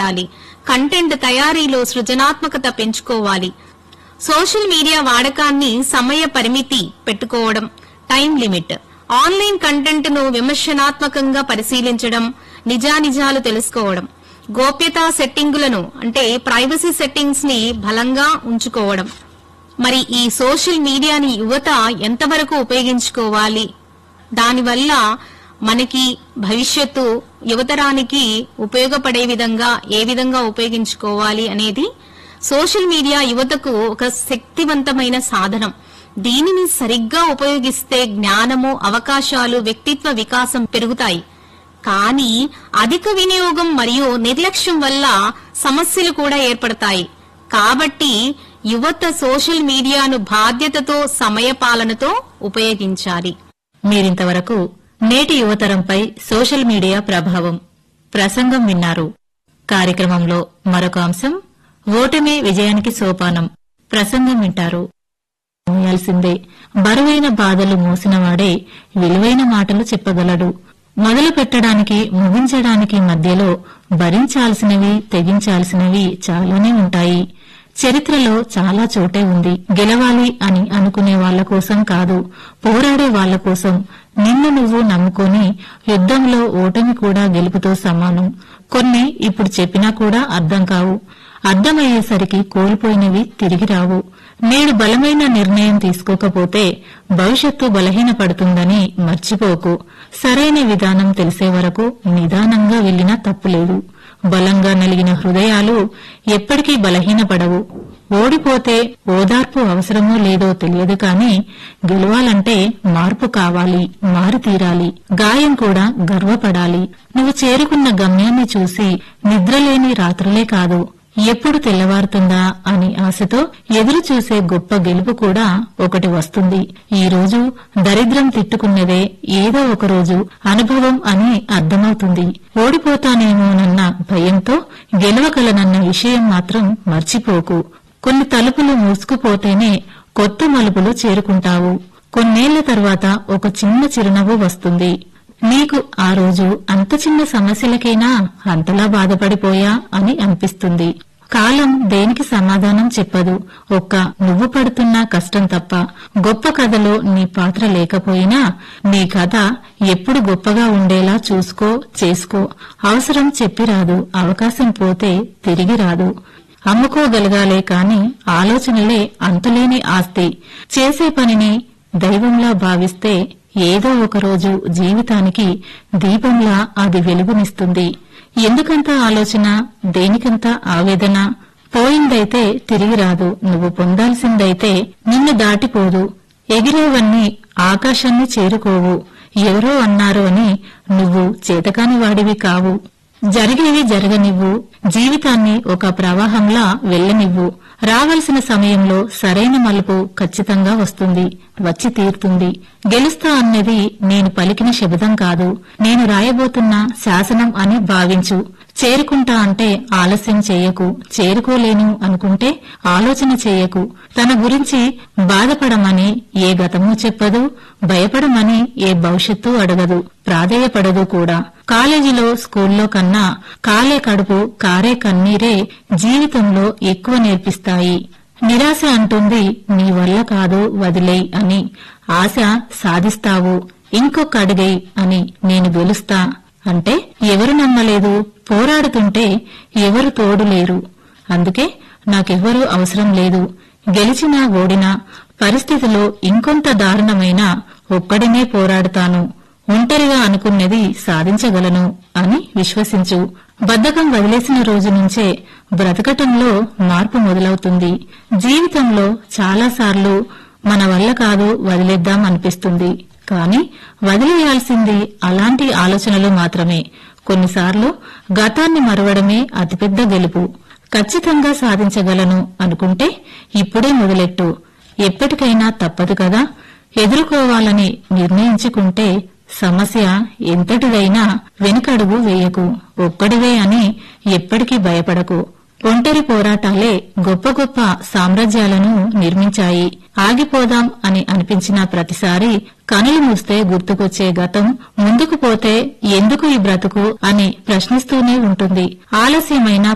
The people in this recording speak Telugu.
ఉండాలి కంటెంట్ తయారీలో సృజనాత్మకత పెంచుకోవాలి సోషల్ మీడియా వాడకాన్ని సమయ పరిమితి పెట్టుకోవడం టైం లిమిట్ ఆన్లైన్ కంటెంట్ ను విమర్శనాత్మకంగా పరిశీలించడం నిజానిజాలు తెలుసుకోవడం గోప్యతా సెట్టింగులను అంటే ప్రైవసీ సెట్టింగ్స్ ని బలంగా ఉంచుకోవడం మరి ఈ సోషల్ మీడియాని యువత ఎంతవరకు ఉపయోగించుకోవాలి దానివల్ల మనకి భవిష్యత్తు యువతరానికి ఉపయోగపడే విధంగా ఏ విధంగా ఉపయోగించుకోవాలి అనేది సోషల్ మీడియా యువతకు ఒక శక్తివంతమైన సాధనం దీనిని సరిగ్గా ఉపయోగిస్తే జ్ఞానము అవకాశాలు వ్యక్తిత్వ వికాసం పెరుగుతాయి కానీ అధిక వినియోగం మరియు నిర్లక్ష్యం వల్ల సమస్యలు కూడా ఏర్పడతాయి కాబట్టి యువత సోషల్ మీడియాను బాధ్యతతో సమయపాలనతో ఉపయోగించాలి మీరింతవరకు నేటి యువతరంపై సోషల్ మీడియా ప్రభావం ప్రసంగం విన్నారు కార్యక్రమంలో మరొక అంశం ఓటమే విజయానికి సోపానం ప్రసంగం వింటారు మోయాల్సిందే బరువైన బాధలు మోసినవాడే విలువైన మాటలు చెప్పగలడు మొదలు పెట్టడానికి ముగించడానికి మధ్యలో భరించాల్సినవి తెగించాల్సినవి చాలానే ఉంటాయి చరిత్రలో చాలా చోటే ఉంది గెలవాలి అని అనుకునే వాళ్ల కోసం కాదు పోరాడే వాళ్ల కోసం నిన్ను నువ్వు నమ్ముకొని యుద్ధంలో ఓటమి కూడా గెలుపుతో సమానం కొన్ని ఇప్పుడు చెప్పినా కూడా అర్థం కావు అర్థమయ్యేసరికి కోల్పోయినవి తిరిగి రావు నేడు బలమైన నిర్ణయం తీసుకోకపోతే భవిష్యత్తు బలహీనపడుతుందని మర్చిపోకు సరైన విధానం తెలిసే వరకు నిదానంగా వెళ్లినా తప్పులేదు బలంగా నలిగిన హృదయాలు ఎప్పటికీ బలహీనపడవు ఓడిపోతే ఓదార్పు అవసరమో లేదో తెలియదు కాని గెలవాలంటే మార్పు కావాలి మారి తీరాలి గాయం కూడా గర్వపడాలి నువ్వు చేరుకున్న గమ్యాన్ని చూసి నిద్రలేని రాత్రులే కాదు ఎప్పుడు తెల్లవారుతుందా అని ఆశతో ఎదురు చూసే గొప్ప గెలుపు కూడా ఒకటి వస్తుంది ఈ రోజు దరిద్రం తిట్టుకున్నదే ఏదో ఒక రోజు అనుభవం అని అర్థమవుతుంది ఓడిపోతానేమోనన్న భయంతో గెలవగలనన్న విషయం మాత్రం మర్చిపోకు కొన్ని తలుపులు మూసుకుపోతేనే కొత్త మలుపులు చేరుకుంటావు కొన్నేళ్ల తర్వాత ఒక చిన్న చిరునవ్వు వస్తుంది నీకు ఆ రోజు అంత చిన్న సమస్యలకైనా అంతలా బాధపడిపోయా అని అనిపిస్తుంది కాలం దేనికి సమాధానం చెప్పదు ఒక్క నువ్వు పడుతున్న కష్టం తప్ప గొప్ప కథలో నీ పాత్ర లేకపోయినా నీ కథ ఎప్పుడు గొప్పగా ఉండేలా చూసుకో చేసుకో అవసరం చెప్పిరాదు అవకాశం పోతే తిరిగి రాదు అమ్ముకోగలగాలే కాని ఆలోచనలే అంతులేని ఆస్తి చేసే పనిని దైవంలా భావిస్తే ఏదో ఒక రోజు జీవితానికి దీపంలా అది వెలుగునిస్తుంది ఎందుకంత ఆలోచన దేనికంత ఆవేదన పోయిందైతే తిరిగి రాదు నువ్వు పొందాల్సిందైతే నిన్ను దాటిపోదు ఎగిరేవన్నీ ఆకాశాన్ని చేరుకోవు ఎవరో అన్నారు అని నువ్వు చేతకాని వాడివి కావు జరిగేవి జరగనివ్వు జీవితాన్ని ఒక ప్రవాహంలా వెళ్ళనివ్వు రావలసిన సమయంలో సరైన మలుపు ఖచ్చితంగా వస్తుంది వచ్చి తీరుతుంది గెలుస్తా అన్నది నేను పలికిన శబ్దం కాదు నేను రాయబోతున్న శాసనం అని భావించు చేరుకుంటా అంటే ఆలస్యం చేయకు చేరుకోలేను అనుకుంటే ఆలోచన చేయకు తన గురించి బాధపడమని ఏ గతము చెప్పదు భయపడమని ఏ భవిష్యత్తు అడగదు ప్రాధేయపడదు కూడా కాలేజీలో స్కూల్లో కన్నా కాలే కడుపు కారే కన్నీరే జీవితంలో ఎక్కువ నేర్పిస్తాయి నిరాశ అంటుంది నీ వల్ల కాదు వదిలేయ్ అని ఆశ సాధిస్తావు ఇంకొక అడుగై అని నేను గెలుస్తా అంటే ఎవరు నమ్మలేదు పోరాడుతుంటే ఎవరు తోడు లేరు అందుకే నాకెవ్వరూ అవసరం లేదు గెలిచినా ఓడినా పరిస్థితిలో ఇంకొంత దారుణమైన ఒక్కడినే పోరాడుతాను ఒంటరిగా అనుకున్నది సాధించగలను అని విశ్వసించు బద్ధకం వదిలేసిన రోజు నుంచే బ్రతకటంలో మార్పు మొదలవుతుంది జీవితంలో చాలాసార్లు మన వల్ల కాదు వదిలేద్దాం అనిపిస్తుంది కాని వదిలేయాల్సింది అలాంటి ఆలోచనలు మాత్రమే కొన్నిసార్లు గతాన్ని మరవడమే అతిపెద్ద గెలుపు ఖచ్చితంగా సాధించగలను అనుకుంటే ఇప్పుడే మొదలెట్టు ఎప్పటికైనా తప్పదు కదా ఎదుర్కోవాలని నిర్ణయించుకుంటే సమస్య ఎంతటిదైనా వెనుకడుగు వేయకు ఒక్కడివే అని ఎప్పటికీ భయపడకు ఒంటరి పోరాటాలే గొప్ప గొప్ప సామ్రాజ్యాలను నిర్మించాయి ఆగిపోదాం అని అనిపించిన ప్రతిసారి కనులు మూస్తే గుర్తుకొచ్చే గతం ముందుకు పోతే ఎందుకు ఈ బ్రతుకు అని ప్రశ్నిస్తూనే ఉంటుంది ఆలస్యమైన